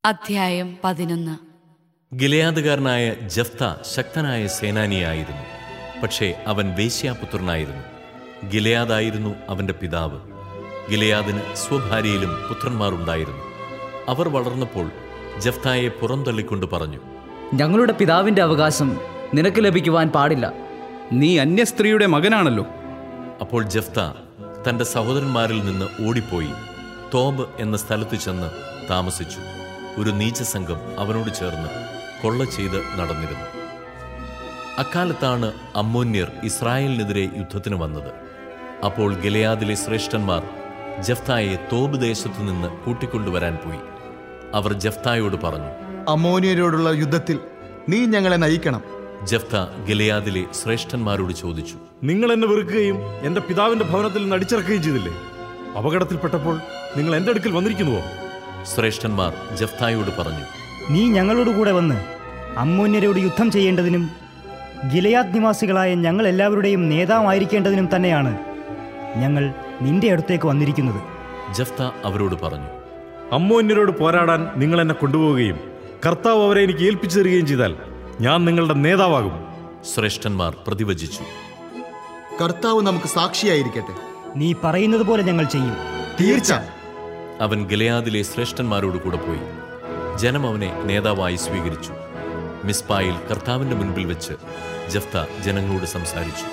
അധ്യായം പതിനൊന്ന് ഗിലയാദുകാരനായ ജഫ്ത ശക്തനായ സേനാനിയായിരുന്നു പക്ഷേ അവൻ വേശ്യാപുത്രനായിരുന്നു ഗിലയാദായിരുന്നു അവന്റെ പിതാവ് ഗിലയാദിന് സ്വഭാര്യയിലും പുത്രന്മാരുണ്ടായിരുന്നു അവർ വളർന്നപ്പോൾ ജഫ്തായെ പുറന്തള്ളിക്കൊണ്ട് പറഞ്ഞു ഞങ്ങളുടെ പിതാവിന്റെ അവകാശം നിനക്ക് ലഭിക്കുവാൻ പാടില്ല നീ അന്യസ്ത്രീയുടെ മകനാണല്ലോ അപ്പോൾ ജഫ്ത തന്റെ സഹോദരന്മാരിൽ നിന്ന് ഓടിപ്പോയി തോബ് എന്ന സ്ഥലത്ത് ചെന്ന് താമസിച്ചു ഒരു നീചസംഘം അവനോട് ചേർന്ന് കൊള്ള ചെയ്ത് നടന്നിരുന്നു അക്കാലത്താണ് അമ്മോന്യർ ഇസ്രായേലിനെതിരെ യുദ്ധത്തിന് വന്നത് അപ്പോൾ ഗിലയാദിലെ ശ്രേഷ്ഠന്മാർ ജഫ്തായെ തോബ് ദേശത്തു നിന്ന് കൂട്ടിക്കൊണ്ടുവരാൻ പോയി അവർ ജഫ്തായോട് പറഞ്ഞു അമോനിയരോടുള്ള യുദ്ധത്തിൽ നീ ഞങ്ങളെ നയിക്കണം ജഫ്ത ഗിലയാദിലെ ശ്രേഷ്ഠന്മാരോട് ചോദിച്ചു നിങ്ങൾ എന്നെ വെറുക്കുകയും എന്റെ പിതാവിന്റെ ഭവനത്തിൽ നിന്ന് അടിച്ചിറക്കുകയും ചെയ്തില്ലേ അപകടത്തിൽപ്പെട്ടപ്പോൾ നിങ്ങൾ എന്റെ അടുക്കൽ വന്നിരിക്കുന്നുവോ ശ്രേഷ്ഠന്മാർ ജഫ്തായോട് പറഞ്ഞു നീ ഞങ്ങളോട് കൂടെ വന്ന് അമ്മോന്യരോട് യുദ്ധം ചെയ്യേണ്ടതിനും ഗിലയാദ് നിവാസികളായ ഞങ്ങൾ എല്ലാവരുടെയും നേതാവായിരിക്കേണ്ടതിനും തന്നെയാണ് ഞങ്ങൾ നിന്റെ അടുത്തേക്ക് വന്നിരിക്കുന്നത് ജഫ്ത അവരോട് പറഞ്ഞു അമ്മോന്യരോട് പോരാടാൻ നിങ്ങൾ എന്നെ കൊണ്ടുപോവുകയും കർത്താവ് അവരെ എനിക്ക് ഏൽപ്പിച്ചു തരികയും ചെയ്താൽ ഞാൻ നിങ്ങളുടെ നേതാവാകും ശ്രേഷ്ഠന്മാർ പ്രതിവചിച്ചു കർത്താവ് നമുക്ക് സാക്ഷിയായിരിക്കട്ടെ നീ പറയുന്നത് പോലെ ഞങ്ങൾ ചെയ്യും തീർച്ച അവൻ ഗിലയാദിലെ ശ്രേഷ്ഠന്മാരോട് കൂടെ പോയി ജനം അവനെ നേതാവായി സ്വീകരിച്ചു മിസ്പായിൽ കർത്താവിന്റെ മുൻപിൽ വെച്ച് ജഫ്ത ജനങ്ങളോട് സംസാരിച്ചു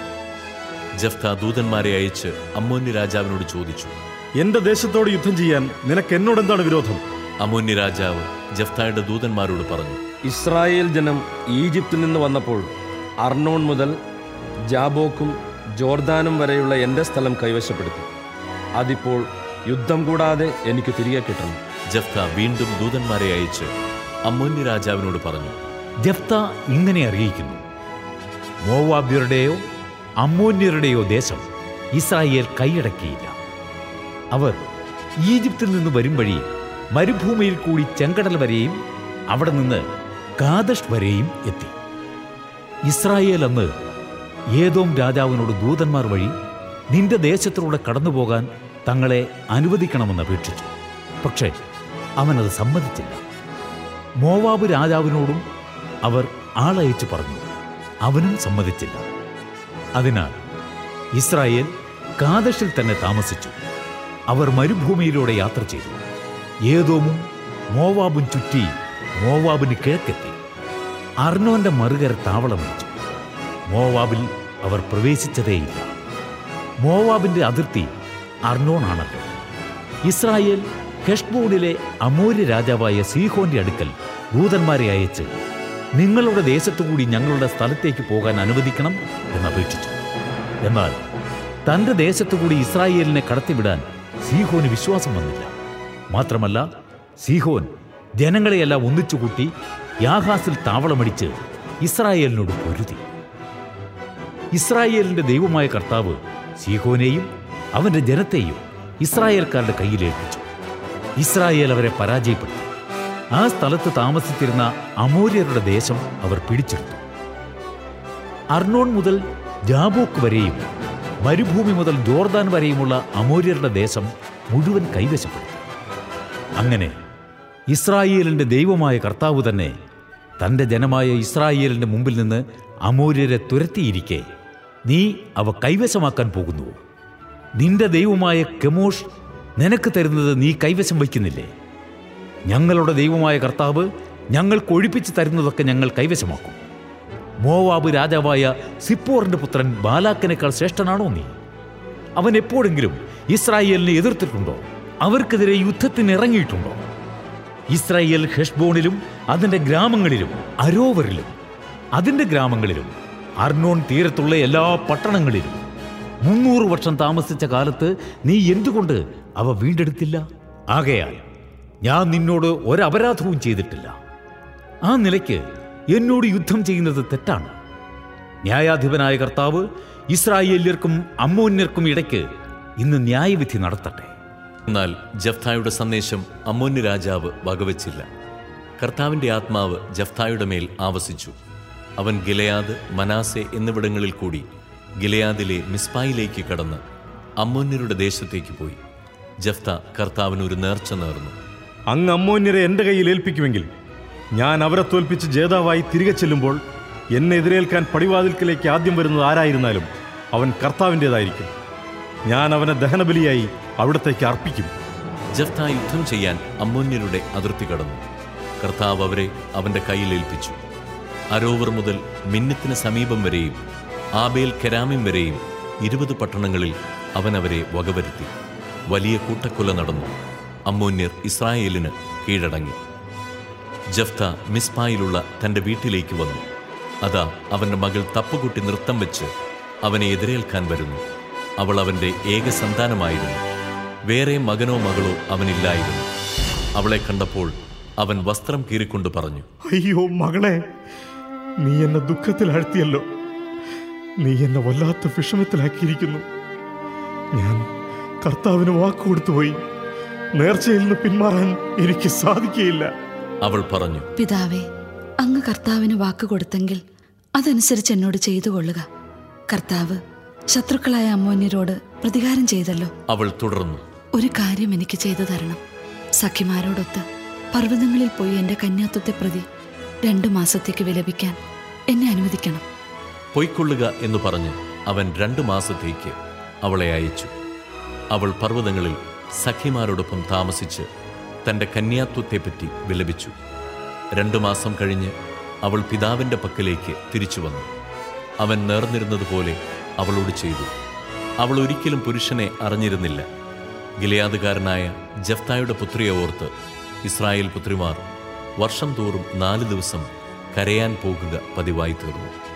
ജഫ്ത ദൂതന്മാരെ അയച്ച് അമ്മോന്യ രാജാവിനോട് ചോദിച്ചു എന്റെ ദേശത്തോട് യുദ്ധം ചെയ്യാൻ നിനക്ക് എന്നോട് എന്താണ് വിരോധം അമ്മോന്യ രാജാവ് ജഫ്തായുടെ ദൂതന്മാരോട് പറഞ്ഞു ഇസ്രായേൽ ജനം ഈജിപ്തിൽ നിന്ന് വന്നപ്പോൾ അർണോൺ മുതൽ ജാബോക്കും ജോർദാനും വരെയുള്ള എൻ്റെ സ്ഥലം കൈവശപ്പെടുത്തി അതിപ്പോൾ യുദ്ധം കൂടാതെ എനിക്ക് തിരികെ കിട്ടണം ജഫ്ത വീണ്ടും ദൂതന്മാരെ അയച്ച് അമ്മോന്യ രാജാവിനോട് പറഞ്ഞു ജഫ്ത ഇങ്ങനെ അറിയിക്കുന്നു മോവാബ്യരുടെയോ അമ്മോന്യരുടെയോ ദേശം ഇസ്രായേൽ കൈയടക്കിയില്ല അവർ ഈജിപ്തിൽ നിന്ന് വരും വഴി മരുഭൂമിയിൽ കൂടി ചെങ്കടൽ വരെയും അവിടെ നിന്ന് കാദഷ് വരെയും എത്തി ഇസ്രായേൽ അന്ന് ഏതോം രാജാവിനോട് ദൂതന്മാർ വഴി നിന്റെ ദേശത്തിലൂടെ കടന്നുപോകാൻ തങ്ങളെ അനുവദിക്കണമെന്ന് അപേക്ഷിച്ചു പക്ഷേ അവനത് സമ്മതിച്ചില്ല മോവാബ് രാജാവിനോടും അവർ ആളയച്ചു പറഞ്ഞു അവനും സമ്മതിച്ചില്ല അതിനാൽ ഇസ്രായേൽ കാദഷിൽ തന്നെ താമസിച്ചു അവർ മരുഭൂമിയിലൂടെ യാത്ര ചെയ്തു ഏതോമും മോവാബും ചുറ്റി മോവാബിന് കിഴക്കെത്തി അർണോന്റെ മറുകര താവളമടിച്ചു മോവാബിൽ അവർ പ്രവേശിച്ചതേയില്ല മോവാബിന്റെ അതിർത്തി അർണോണാണല്ലോ ഇസ്രായേൽ ഹെഷ്ബോണിലെ അമൂര്യ രാജാവായ സീഹോന്റെ അടുക്കൽ ദൂതന്മാരെ അയച്ച് നിങ്ങളുടെ ദേശത്തുകൂടി ഞങ്ങളുടെ സ്ഥലത്തേക്ക് പോകാൻ അനുവദിക്കണം എന്നപേക്ഷിച്ചു എന്നാൽ തന്റെ ദേശത്തുകൂടി ഇസ്രായേലിനെ കടത്തിവിടാൻ സീഹോന് വിശ്വാസം വന്നില്ല മാത്രമല്ല സീഹോൻ ജനങ്ങളെയെല്ലാം ഒന്നിച്ചുകൂട്ടി യാഹാസിൽ താവളമടിച്ച് ഇസ്രായേലിനോട് പൊരുതി ഇസ്രായേലിന്റെ ദൈവമായ കർത്താവ് സീഹോനെയും അവന്റെ ജനത്തെയും ഇസ്രായേൽക്കാരുടെ കയ്യിലേൽപ്പിച്ചു ഇസ്രായേൽ അവരെ പരാജയപ്പെടുത്തി ആ സ്ഥലത്ത് താമസിച്ചിരുന്ന അമൂര്യരുടെ ദേശം അവർ പിടിച്ചെടുത്തു അർണോൺ മുതൽ ജാബോക്ക് വരെയും മരുഭൂമി മുതൽ ജോർദാൻ വരെയുമുള്ള അമൂര്യരുടെ ദേശം മുഴുവൻ കൈവശപ്പെടുത്തി അങ്ങനെ ഇസ്രായേലിന്റെ ദൈവമായ കർത്താവ് തന്നെ തന്റെ ജനമായ ഇസ്രായേലിന്റെ മുമ്പിൽ നിന്ന് അമൂര്യരെ തുരത്തിയിരിക്കെ നീ അവ കൈവശമാക്കാൻ പോകുന്നുവോ നിന്റെ ദൈവമായ കെമോഷ് നിനക്ക് തരുന്നത് നീ കൈവശം വയ്ക്കുന്നില്ലേ ഞങ്ങളുടെ ദൈവമായ കർത്താവ് ഞങ്ങൾക്ക് ഒഴിപ്പിച്ച് തരുന്നതൊക്കെ ഞങ്ങൾ കൈവശമാക്കും മോവാബ് രാജാവായ സിപ്പോറിന്റെ പുത്രൻ ബാലാക്കിനേക്കാൾ ശ്രേഷ്ഠനാണോ നീ അവൻ എപ്പോഴെങ്കിലും ഇസ്രായേലിനെ എതിർത്തിട്ടുണ്ടോ അവർക്കെതിരെ യുദ്ധത്തിന് ഇറങ്ങിയിട്ടുണ്ടോ ഇസ്രായേൽ ഹെഷ്ബോണിലും അതിന്റെ ഗ്രാമങ്ങളിലും അരോവറിലും അതിന്റെ ഗ്രാമങ്ങളിലും അർണോൺ തീരത്തുള്ള എല്ലാ പട്ടണങ്ങളിലും മുന്നൂറ് വർഷം താമസിച്ച കാലത്ത് നീ എന്തുകൊണ്ട് അവ വീണ്ടെടുത്തില്ല ആകയാൽ ഞാൻ നിന്നോട് ഒരപരാധവും ചെയ്തിട്ടില്ല ആ നിലയ്ക്ക് എന്നോട് യുദ്ധം ചെയ്യുന്നത് തെറ്റാണ് ന്യായാധിപനായ കർത്താവ് ഇസ്രായേല്യർക്കും അമ്മോന്യർക്കും ഇടയ്ക്ക് ഇന്ന് ന്യായവിധി നടത്തട്ടെ എന്നാൽ ജഫ്തായുടെ സന്ദേശം അമ്മോന്യ രാജാവ് വകവെച്ചില്ല കർത്താവിന്റെ ആത്മാവ് ജഫ്തായുടെ മേൽ ആവസിച്ചു അവൻ ഗിലയാദ് മനാസെ എന്നിവിടങ്ങളിൽ കൂടി ഗിലയാദിലെ മിസ്പായിലേക്ക് കടന്ന് അമ്മോന്യരുടെ ദേശത്തേക്ക് പോയി ജഫ്ത കർത്താവിന് ഒരു നേർച്ച നേർന്നു അങ്ങ് അമ്മോന്യരെ എൻ്റെ കയ്യിൽ ഏൽപ്പിക്കുമെങ്കിൽ ഞാൻ അവരെ തോൽപ്പിച്ച് ജേതാവായി തിരികെ ചെല്ലുമ്പോൾ എന്നെ എതിരേൽക്കാൻ പടിവാതിൽക്കലേക്ക് ആദ്യം വരുന്നത് ആരായിരുന്നാലും അവൻ കർത്താവിൻ്റെതായിരിക്കും ഞാൻ അവനെ ദഹനബലിയായി അവിടത്തേക്ക് അർപ്പിക്കും ജഫ്ത യുദ്ധം ചെയ്യാൻ അമ്മോന്യരുടെ അതിർത്തി കടന്നു കർത്താവ് അവരെ അവന്റെ കയ്യിൽ ഏൽപ്പിച്ചു അരോവർ മുതൽ മിന്നത്തിന് സമീപം വരെയും ആബേൽ കെരാമിം വരെയും ഇരുപത് പട്ടണങ്ങളിൽ അവൻ അവരെ വകവരുത്തി വലിയ കൂട്ടക്കൊല നടന്നു അമ്മോന്യർ ഇസ്രായേലിന് കീഴടങ്ങി ജഫ്ത മിസ്പായിലുള്ള തന്റെ വീട്ടിലേക്ക് വന്നു അതാ അവന്റെ മകൾ തപ്പുകുട്ടി നൃത്തം വെച്ച് അവനെ എതിരേൽക്കാൻ വരുന്നു അവൾ അവന്റെ ഏക സന്താനമായിരുന്നു വേറെ മകനോ മകളോ അവനില്ലായിരുന്നു അവളെ കണ്ടപ്പോൾ അവൻ വസ്ത്രം കീറിക്കൊണ്ട് പറഞ്ഞു അയ്യോ മകളെ നീ എന്നെ ദുഃഖത്തിലാഴ്ത്തിയല്ലോ നീ എന്നെ വല്ലാത്ത വിഷമത്തിലാക്കിയിരിക്കുന്നു ഞാൻ കർത്താവിന് വാക്ക് കൊടുത്തുപോയി നേർച്ചയിൽ നിന്ന് പിന്മാറാൻ എനിക്ക് സാധിക്കുകയില്ല അവൾ പറഞ്ഞു പിതാവേ അങ്ങ് കർത്താവിന് വാക്ക് കൊടുത്തെങ്കിൽ അതനുസരിച്ച് എന്നോട് ചെയ്തു കൊള്ളുക കർത്താവ് ശത്രുക്കളായ അമ്മോന്യരോട് പ്രതികാരം ചെയ്തല്ലോ അവൾ തുടർന്നു ഒരു കാര്യം എനിക്ക് ചെയ്തു തരണം സഖിമാരോടൊത്ത് പർവ്വതങ്ങളിൽ പോയി എൻ്റെ കന്യാത്വത്തെ പ്രതി രണ്ടു മാസത്തേക്ക് വിലപിക്കാൻ എന്നെ അനുവദിക്കണം പൊയ്ക്കൊള്ളുക എന്ന് പറഞ്ഞ് അവൻ രണ്ടു മാസത്തേക്ക് അവളെ അയച്ചു അവൾ പർവ്വതങ്ങളിൽ സഖിമാരോടൊപ്പം താമസിച്ച് തന്റെ കന്യാത്വത്തെപ്പറ്റി വിലപിച്ചു രണ്ടു മാസം കഴിഞ്ഞ് അവൾ പിതാവിന്റെ പക്കലേക്ക് തിരിച്ചു വന്നു അവൻ നേർന്നിരുന്നതുപോലെ അവളോട് ചെയ്തു അവൾ ഒരിക്കലും പുരുഷനെ അറിഞ്ഞിരുന്നില്ല ഗിലയാദുകാരനായ ജഫ്തായുടെ പുത്രിയെ ഓർത്ത് ഇസ്രായേൽ പുത്രിമാർ വർഷം തോറും നാല് ദിവസം കരയാൻ പോകുക പതിവായി തീർന്നു